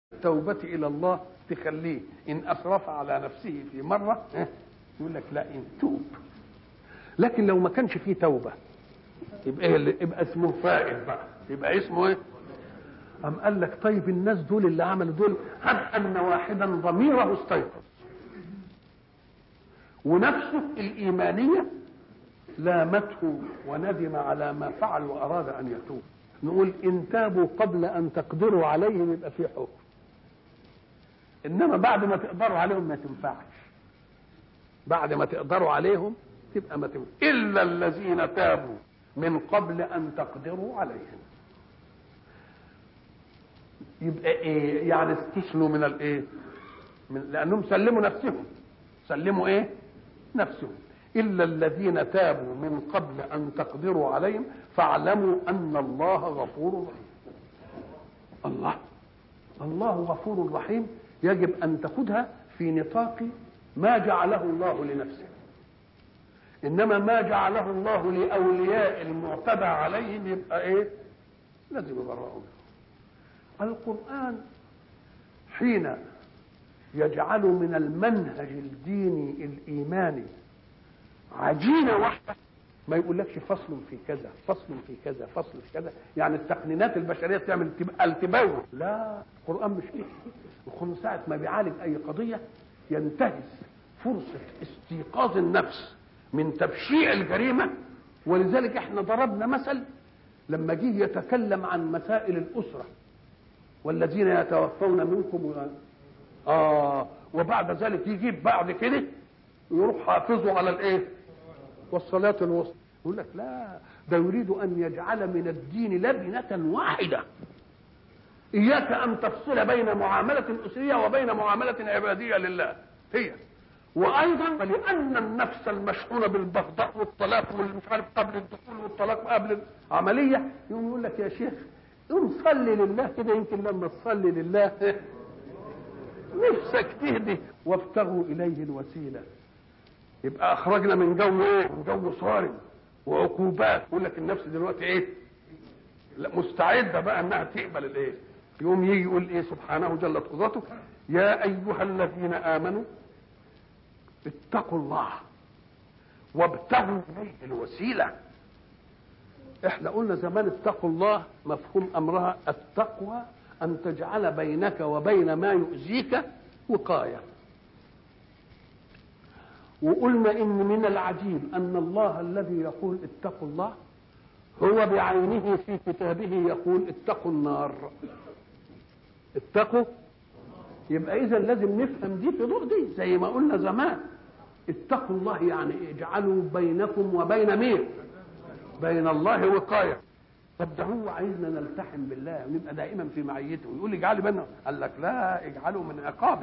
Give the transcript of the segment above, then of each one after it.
التوبة إلى الله تخليه إن أسرف على نفسه في مرة يقول لك لا إن توب لكن لو ما كانش فيه توبة يبقى إيه اللي يبقى اسمه فائل بقى يبقى اسمه إيه؟ أم قال لك طيب الناس دول اللي عملوا دول هب أن واحدا ضميره استيقظ ونفسه الإيمانية لامته وندم على ما فعل وأراد أن يتوب نقول إن تابوا قبل أن تقدروا عليهم يبقى في حكم إنما بعد ما تقدروا عليهم ما تنفعش بعد ما تقدروا عليهم تبقى ما تنفعش إلا الذين تابوا من قبل أن تقدروا عليهم يبقى إيه يعني استشلوا من الإيه من لأنهم سلموا نفسهم سلموا إيه نفسهم إلا الذين تابوا من قبل أن تقدروا عليهم فاعلموا أن الله غفور رحيم الله الله غفور رحيم يجب أن تاخذها في نطاق ما جعله الله لنفسه إنما ما جعله الله لأولياء المعتدى عليهم يبقى إيه لازم يبرئوا القرآن حين يجعل من المنهج الديني الإيماني عجينة واحدة ما يقولكش فصل في كذا فصل في كذا فصل في كذا يعني التقنينات البشرية تعمل التباوة لا القرآن مش كده القرآن ساعة ما بيعالج أي قضية ينتهز فرصة استيقاظ النفس من تبشيع الجريمة ولذلك احنا ضربنا مثل لما جه يتكلم عن مسائل الأسرة والذين يتوفون منكم و... آه وبعد ذلك يجيب بعد كده يروح حافظه على الايه والصلاة الوسطى يقول لك لا ده يريد أن يجعل من الدين لبنة واحدة إياك أن تفصل بين معاملة أسرية وبين معاملة عبادية لله هي وأيضا لأن النفس المشحونة بالبغضاء والطلاق والمش عارف قبل الدخول والطلاق قبل العملية يقوم يقول لك يا شيخ قوم صلي لله كده يمكن لما تصلي لله نفسك تهدي وابتغوا إليه الوسيلة يبقى اخرجنا من جو ايه من جو صارم وعقوبات يقول لك النفس دلوقتي ايه لا مستعده بقى انها تقبل الايه يقوم يجي يقول ايه سبحانه جل قدرته يا ايها الذين امنوا اتقوا الله وابتغوا اليه الوسيله احنا قلنا زمان اتقوا الله مفهوم امرها التقوى ان تجعل بينك وبين ما يؤذيك وقايه وقلنا ان من العجيب ان الله الذي يقول اتقوا الله هو بعينه في كتابه يقول اتقوا النار اتقوا يبقى اذا لازم نفهم دي في ضوء دي زي ما قلنا زمان اتقوا الله يعني اجعلوا بينكم وبين مين بين الله وقايه طب ده هو عايزنا نلتحم بالله ونبقى دائما في معيته ويقول اجعلوا بيننا قال لك لا اجعلوا من عقابه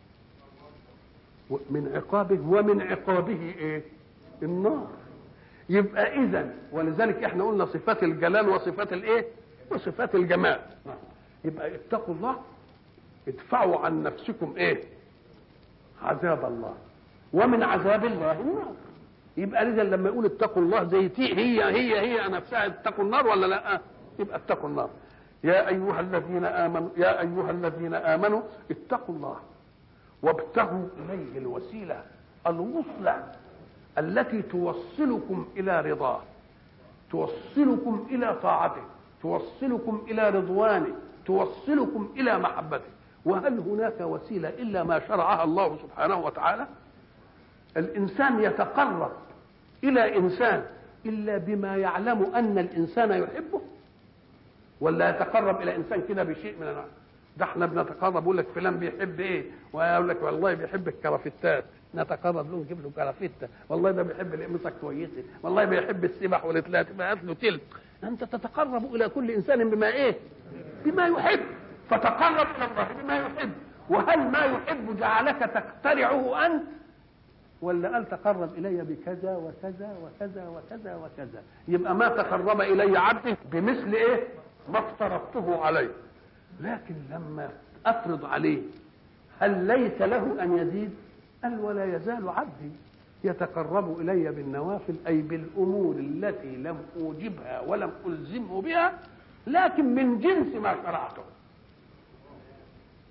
من عقابه ومن عقابه ايه النار يبقى اذا ولذلك احنا قلنا صفات الجلال وصفات الايه وصفات الجمال يبقى اتقوا الله ادفعوا عن نفسكم ايه عذاب الله ومن عذاب الله النار يبقى اذا لما يقول اتقوا الله زي تي هي هي هي نفسها اتقوا النار ولا لا يبقى اتقوا النار يا ايها الذين امنوا يا ايها الذين امنوا اتقوا الله وابتغوا اليه الوسيله الوصله التي توصلكم الى رضاه توصلكم الى طاعته توصلكم الى رضوانه توصلكم الى محبته وهل هناك وسيله الا ما شرعها الله سبحانه وتعالى الانسان يتقرب الى انسان الا بما يعلم ان الانسان يحبه ولا يتقرب الى انسان كده بشيء من النوع ده احنا بنتقرب يقول لك فلان بيحب ايه ويقول لك والله بيحب الكرافتات نتقرب له نجيب له كرافته والله ده بيحب القميصه كويسه والله بيحب السبح والاتلات يبقى هات له تلت انت تتقرب الى كل انسان بما ايه بما يحب فتقرب الى الله بما يحب وهل ما يحب جعلك تقترعه انت ولا قال تقرب الي بكذا وكذا وكذا وكذا وكذا يبقى ما تقرب الي عبدي بمثل ايه ما افترضته عليه لكن لما افرض عليه هل ليس له ان يزيد قال ولا يزال عبدي يتقرب الي بالنوافل اي بالامور التي لم اوجبها ولم الزمه بها لكن من جنس ما شرعته